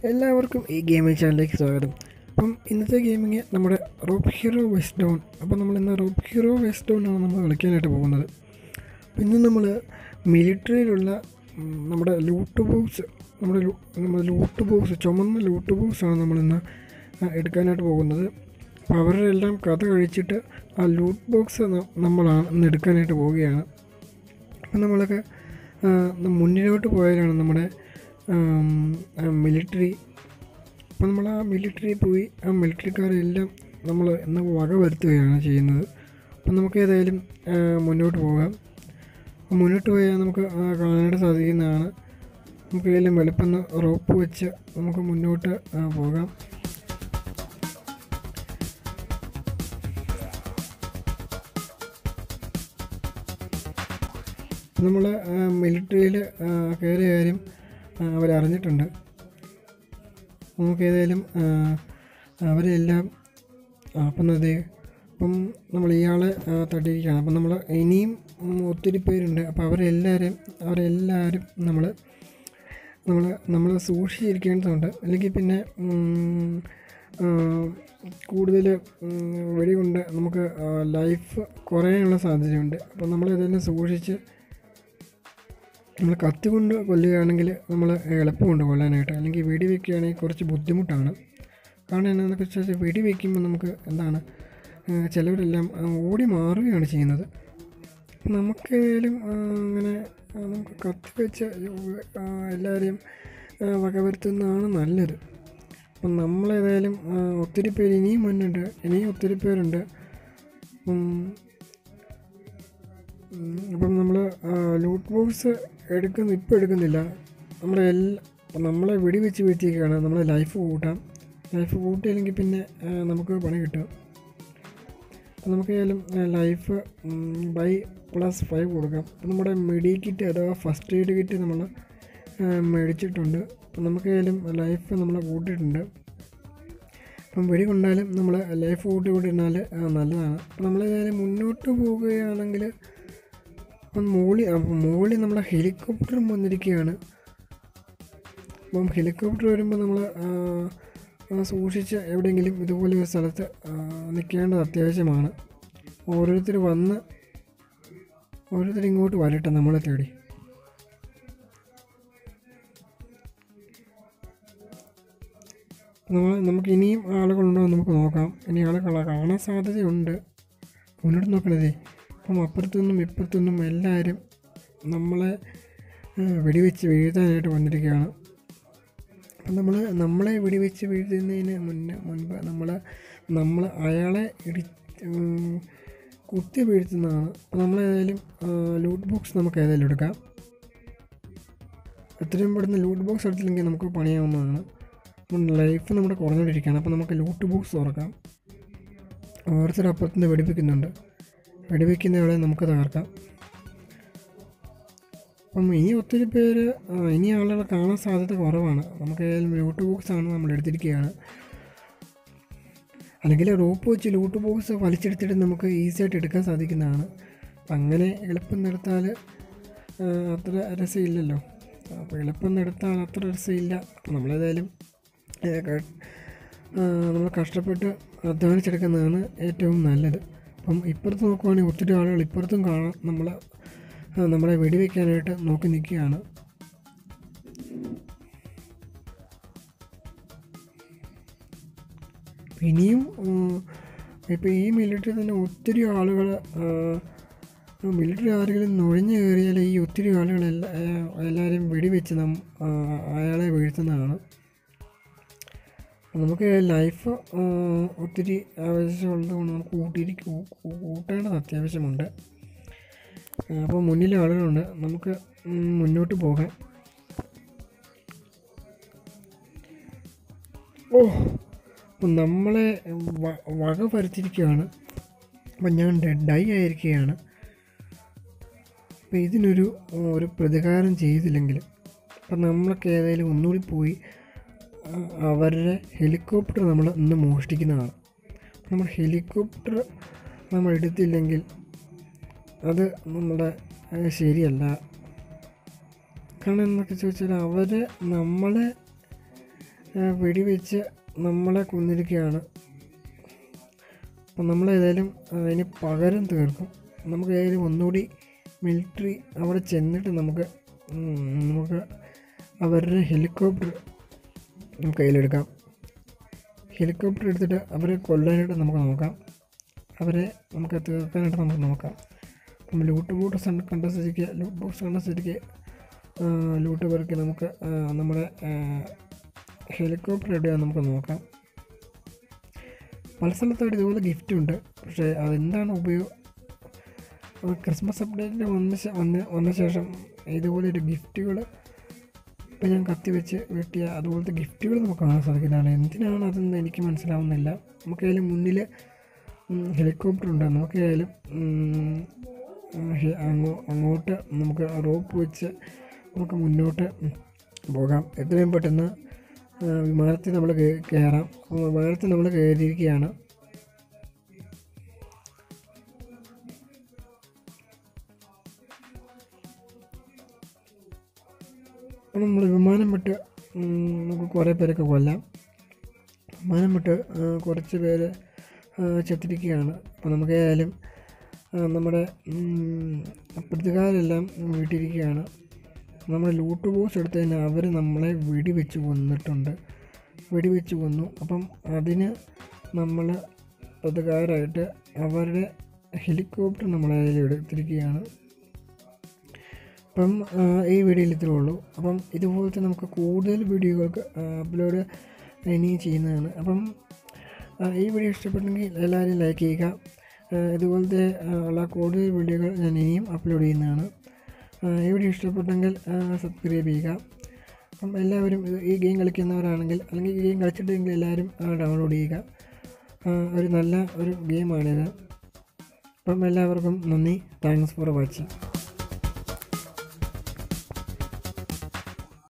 എല്ലാവർക്കും ഈ ഗെയിമിംഗ് ചാനലിലേക്ക് സ്വാഗതം അപ്പം ഇന്നത്തെ ഗെയിമിങ് നമ്മുടെ റോപ്പ് ഹീറോ വെസ്റ്റ് ഡൗൺ അപ്പം നമ്മൾ ഇന്ന് റോപ്പ് ഹീറോ വെസ്റ്റ് ഡൗൺ ആണ് നമ്മൾ കളിക്കാനായിട്ട് പോകുന്നത് അപ്പം ഇന്ന് നമ്മൾ മിലിറ്ററിയിലുള്ള ഉം, നമ്മുടെ ലൂട്ട് ബോക്സ് നമ്മുടെ ലൂ- നമ്മുടെ ലൂട്ട് ബോക്സ് ചുമന്ന ലൂട്ട് ബോക്സാണ് നമ്മളിന്ന് ആ, എടുക്കാനായിട്ട് പോകുന്നത് അപ്പോൾ അവരുടെ എല്ലാം കഥ കഴിച്ചിട്ട് ആ ലൂട്ട് ബോക്സ് നമ്മളാണ് ഇന്ന് എടുക്കാനായിട്ട് പോവുകയാണ് അപ്പം നമ്മളൊക്കെ ആ, മുന്നിലോട്ട് പോയാലാണ് നമ്മുടെ മിലിറ്ററി അപ്പം നമ്മൾ ആ മിലിറ്ററി പോയി ആ മിലിറ്ററിക്കാരെല്ലാം നമ്മൾ ഇന്ന് വക വരുത്തുകയാണ് ചെയ്യുന്നത് അപ്പം നമുക്ക് ഏതായാലും ആ, മുന്നോട്ട് പോകാം അപ്പം മുന്നോട്ട് പോയാൽ നമുക്ക് ആ, കാണാനായിട്ട് സാധിക്കുന്നതാണ് നമുക്ക് ഏതായാലും വെളുപ്പം റോപ്പ് വെച്ച് നമുക്ക് മുന്നോട്ട് ആ, പോകാം നമ്മൾ മിലിറ്ററിയിൽ കയറിയ കാര്യം അവരറിഞ്ഞിട്ടുണ്ട് നമുക്ക് ഏതായാലും അവരെല്ലാം ആ, അപ്പം അതെ അപ്പം നമ്മൾ ഇയാളെ ആ, തട്ടിയിരിക്കുകയാണ് അപ്പം നമ്മൾ ഇനിയും ഉം, ഒത്തിരി പേരുണ്ട് അപ്പോൾ അവരെല്ലാവരും അവരെല്ലാവരും നമ്മൾ നമ്മൾ നമ്മൾ സൂക്ഷിച്ചിരിക്കേണ്ടതുണ്ട് അല്ലെങ്കിൽ പിന്നെ ഉം, ആ, കൂടുതൽ ഉം, വെടികൊണ്ട് നമുക്ക് ലൈഫ് കുറയാനുള്ള സാധ്യതയുണ്ട് അപ്പം നമ്മൾ ഇതെല്ലാം സൂക്ഷിച്ച് നമ്മൾ കത്തി കൊണ്ട് കൊല്ലുകയാണെങ്കിൽ നമ്മൾ എളുപ്പമുണ്ട് കൊല്ലാനായിട്ട് അല്ലെങ്കിൽ വെടി വെക്കുകയാണെങ്കിൽ കുറച്ച് ബുദ്ധിമുട്ടാണ് കാരണം എന്താണെന്ന് വെച്ചാൽ വെടി വയ്ക്കുമ്പോൾ നമുക്ക് എന്താണ് ആ, ചിലവരെല്ലാം ആ, ഓടി മാറുകയാണ് ചെയ്യുന്നത് അപ്പം നമുക്കേതായാലും ആ, അങ്ങനെ ആ, നമുക്ക് കത്തി വെച്ച് ആ, എല്ലാവരെയും ആ, വകവരുത്തുന്നതാണ് നല്ലത് അപ്പം നമ്മളേതായാലും ആ, ഒത്തിരി പേര് ഇനിയും മുന്നുണ്ട് ഇനിയും ഒത്തിരി പേരുണ്ട് ഉം, ഉം, അപ്പം നമ്മൾ ലൂട്ട് ബോക്സ് എടുക്കുന്ന ഇപ്പം എടുക്കുന്നില്ല നമ്മുടെ എല്ലാ അപ്പം നമ്മളെ വെടിവെച്ച് വീഴ്ത്തിയൊക്കെയാണ് നമ്മളെ ലൈഫ് കൂട്ടാം ലൈഫ് കൂട്ടിയില്ലെങ്കിൽ പിന്നെ ആ, നമുക്ക് പണി കിട്ടും അപ്പം നമുക്ക് ഏതായാലും ലൈഫ് ബൈ പ്ലസ് ഫൈവ് കൊടുക്കാം അപ്പം നമ്മുടെ മെഡി കിറ്റ് അഥവാ ഫസ്റ്റ് എയ്ഡ് കിറ്റ് നമ്മൾ മേടിച്ചിട്ടുണ്ട് അപ്പം നമുക്ക് ഏതായാലും ലൈഫ് നമ്മൾ കൂട്ടിയിട്ടുണ്ട് അപ്പം വെടി കൊണ്ടാലും നമ്മൾ ലൈഫ് കൂട്ടി കൂട്ടിയിരുന്നാൽ നല്ലതാണ് അപ്പം നമ്മൾ ഏതായാലും മുന്നോട്ട് പോവുകയാണെങ്കിൽ അപ്പം മോളി അപ്പം മോളി നമ്മളെ ഹെലികോപ്റ്ററും വന്നിരിക്കുകയാണ് അപ്പം ഹെലികോപ്റ്റർ വരുമ്പോൾ നമ്മൾ സൂക്ഷിച്ച് എവിടെയെങ്കിലും ഇതുപോലെ ഒരു സ്ഥലത്ത് ആ, നിൽക്കേണ്ടത് അത്യാവശ്യമാണ് ഓരോരുത്തർ വന്ന് ഓരോരുത്തർ ഇങ്ങോട്ട് വരട്ടെ നമ്മളെ തേടി നമ്മൾ നമുക്ക് ഇനിയും ആളുകളുണ്ടോ എന്ന് നമുക്ക് നോക്കാം ഇനി ആളുകൾ കാണാൻ സാധ്യതയുണ്ട് മുന്നോട്ട് നോക്കണതേ അപ്പം അപ്പുറത്തുനിന്നും ഇപ്പുറത്തുനിന്നും എല്ലാവരും നമ്മളെ ആ, വെടിവെച്ച് വീഴ്ത്താനായിട്ട് വന്നിരിക്കുകയാണ് അപ്പം നമ്മൾ നമ്മളെ വെടിവെച്ച് വീഴ്ത്തുന്നതിന് മുന്നേ മുൻപ് നമ്മൾ നമ്മൾ അയാളെ ഇടി ഉം, കുത്തി വീഴ്ത്തുന്നതാണ് അപ്പം നമ്മളേതായാലും ലൂട്ട് ബോക്സ് നമുക്ക് ഏതായാലും എടുക്കാം എത്രയും പെടുന്ന ലൂട്ട് ബോക്സ് എടുത്തില്ലെങ്കിൽ നമുക്ക് പണിയാവുന്നതാണ് അപ്പം ലൈഫ് നമ്മുടെ കുറഞ്ഞുകൊണ്ടിരിക്കുകയാണ് അപ്പം നമുക്ക് ലൂട്ട് ബോക്സ് തുറക്കാം ഓരോരുത്തർ അപ്പുറത്തുനിന്ന് വെടിവെക്കുന്നുണ്ട് വെടിവെക്കുന്നവളെ നമുക്ക് തകർക്കാം അപ്പം ഇനി ഒത്തിരി പേര് ആ, ഇനി ആളുകളെ കാണാൻ സാധ്യത കുറവാണ് നമുക്ക് ഏതായാലും ലൂട്ട് ബോക്സ് ആണ് നമ്മൾ എടുത്തിരിക്കുകയാണ് അല്ലെങ്കിൽ റോപ്പ് വെച്ച് ലൂട്ട് ബോക്സ് വലിച്ചെടുത്തിട്ട് നമുക്ക് ഈസി ആയിട്ട് എടുക്കാൻ സാധിക്കുന്നതാണ് അപ്പം അങ്ങനെ എളുപ്പം നിർത്താൽ ആ, അത്ര രസമില്ലല്ലോ അപ്പോൾ എളുപ്പം നിർത്താൻ അത്ര രസമില്ല അപ്പം നമ്മളേതായാലും ഏ, ക- ആ, നമ്മൾ കഷ്ടപ്പെട്ട് അധ്വാനിച്ചെടുക്കുന്നതാണ് ഏറ്റവും നല്ലത് അപ്പം ഇപ്പുറത്ത് നോക്കുവാണെങ്കിൽ ഒത്തിരി ആളുകൾ ഇപ്പുറത്തും കാണാം നമ്മൾ നമ്മളെ വെടിവെക്കാനായിട്ട് നോക്കി നിൽക്കുകയാണ് ഇനിയും ഇപ്പോൾ ഈ മിലിറ്ററി തന്നെ ഒത്തിരി ആളുകൾ മിലിറ്ററി ആരെങ്കിലും നുഴഞ്ഞു കയറിയാൽ ഈ ഒത്തിരി ആളുകൾ എല്ലാ എല്ലാവരെയും വെടിവെച്ച് നം ആ, അയാളെ വീഴ്ത്തുന്നതാണ് നമുക്ക് ലൈഫ് ഒത്തിരി ആവശ്യമുള്ളത് കൊണ്ട് നമുക്ക് കൂട്ടിയിട്ട് കൂ- കൂ- കൂട്ടേണ്ടത് അത്യാവശ്യമുണ്ട് അപ്പോൾ മുന്നിൽ ആളുകളുണ്ട് നമുക്ക് ഉം, മുന്നോട്ട് പോകാം ഓ അപ്പം നമ്മളെ വ- വക വരുത്തിയിരിക്കുകയാണ് അപ്പം ഞാൻ ഡെഡായി ആയിരിക്കുകയാണ് അപ്പം ഇതിനൊരു ഒരു പ്രതികാരം ചെയ്തില്ലെങ്കിൽ അപ്പം നമ്മളൊക്കെ ഏതായാലും ഒന്നുകൂടി പോയി ആ, അവരുടെ ഹെലികോപ്റ്റർ നമ്മൾ ഇന്ന് മോഷ്ടിക്കുന്നതാണ് നമ്മൾ ഹെലികോപ്റ്റർ നമ്മൾ എടുത്തില്ലെങ്കിൽ അത് നമ്മുടെ അത് ശരിയല്ല കാരണം എന്നൊക്കെ ചോദിച്ചാൽ അവർ നമ്മളെ ആ, വെടിവെച്ച് നമ്മളെ കൊന്നിരിക്കുകയാണ് അപ്പം നമ്മളേതായാലും അതിന് പകരം തീർക്കും നമുക്ക് ഏതായാലും ഒന്നുകൂടി മിലിറ്ററി അവിടെ ചെന്നിട്ട് നമുക്ക് ഉം, നമുക്ക് അവരുടെ ഹെലികോപ്റ്റർ നമുക്ക് കയ്യിലെടുക്കാം ഹെലികോപ്റ്റർ എടുത്തിട്ട് അവരെ കൊല്ലാനായിട്ട് നമുക്ക് നോക്കാം അവരെ നമുക്ക് തീർക്കാനായിട്ട് നമുക്ക് നോക്കാം അപ്പം ലൂട്ട് ബോക്സ് കണ്ട സ്ഥിതിക്ക് ലൂട്ട് ബോക്സ് കണ്ട സ്ഥിതിക്ക് ആ, ലൂട്ട് പെറുക്കി നമുക്ക് ആ, നമ്മുടെ ആ, ഹെലികോപ്റ്റർ എവിടെയാണെന്ന് നമുക്ക് നോക്കാം പല സ്ഥലത്തായിട്ട് ഇതുപോലെ ഗിഫ്റ്റ് ഉണ്ട് പക്ഷേ അതെന്താണ് ഉപയോഗം അത് ക്രിസ്മസ് അപ്ഡേറ്റിന് വന്ന ശേ- വന്ന വന്ന ശേഷം ഇതുപോലെ ഒരു ഗിഫ്റ്റുകൾ ഇപ്പം ഞാൻ കത്തി വെച്ച് വെട്ടിയ അതുപോലത്തെ ഗിഫ്റ്റുകൾ നമുക്ക് കാണാൻ സാധിക്കുന്നതാണ് എന്തിനാണ് അതെന്ന് എനിക്ക് മനസ്സിലാവുന്നില്ല നമുക്ക് അതിൽ മുന്നിൽ ഹെലികോപ്റ്റർ ഉണ്ട് നമുക്ക് ആയാലും അങ്ങോ അങ്ങോട്ട് നമുക്ക് റോപ്പ് വെച്ച് നമുക്ക് മുന്നോട്ട് പോകാം എത്രയും പെട്ടെന്ന് ആ, വിമാനത്തിൽ നമ്മൾ കയറാം അപ്പോൾ വിമാനത്തിൽ നമ്മൾ കയറിയിരിക്കുകയാണ് അപ്പോൾ നമ്മൾ വിമാനം വിട്ട് ഉം, നമുക്ക് കുറേ പേരൊക്കെ കൊല്ലാം വിമാനം വിട്ട് ആ, കുറച്ച് പേര് ആ, ചത്തിരിക്കുകയാണ് അപ്പോൾ നമുക്ക് ഏതായാലും ആ, നമ്മുടെ ഉം, പ്രതികാരെല്ലാം വീട്ടിരിക്കുകയാണ് നമ്മൾ ലൂട്ട് ബോക്സ് എടുത്തതിന് അവർ നമ്മളെ വെടിവെച്ച് കൊന്നിട്ടുണ്ട് വെടിവെച്ച് കൊന്നു അപ്പം അതിന് നമ്മൾ പ്രതികാരമായിട്ട് അവരുടെ ഹെലികോപ്റ്റർ നമ്മളെ അതിൽ എടുത്തിരിക്കുകയാണ് അപ്പം ആ, ഈ വീഡിയോയിൽ ഇത്രേ ഉള്ളൂ അപ്പം ഇതുപോലത്തെ നമുക്ക് കൂടുതൽ വീഡിയോകൾക്ക് അപ്ലോഡ് ഇനിയും ചെയ്യുന്നതാണ് അപ്പം ആ, ഈ വീഡിയോ ഇഷ്ടപ്പെട്ടെങ്കിൽ എല്ലാവരും ലൈക്ക് ചെയ്യുക ആ, ഇതുപോലത്തെ ആ, ഉള്ള കൂടുതൽ വീഡിയോകൾ ഞാൻ ഇനിയും അപ്ലോഡ് ചെയ്യുന്നതാണ് ആ, ഈ വീഡിയോ ഇഷ്ടപ്പെട്ടെങ്കിൽ സബ്സ്ക്രൈബ് ചെയ്യുക അപ്പം എല്ലാവരും ഇത് ഈ ഗെയിം കളിക്കുന്നവരാണെങ്കിൽ അല്ലെങ്കിൽ ഈ ഗെയിം കളിച്ചിട്ടെങ്കിൽ എല്ലാവരും ഡൗൺലോഡ് ചെയ്യുക ആ, ഒരു നല്ല ഒരു ഗെയിമാണിത് അപ്പം എല്ലാവർക്കും നന്ദി താങ്ക്സ് ഫോർ വാച്ചിങ്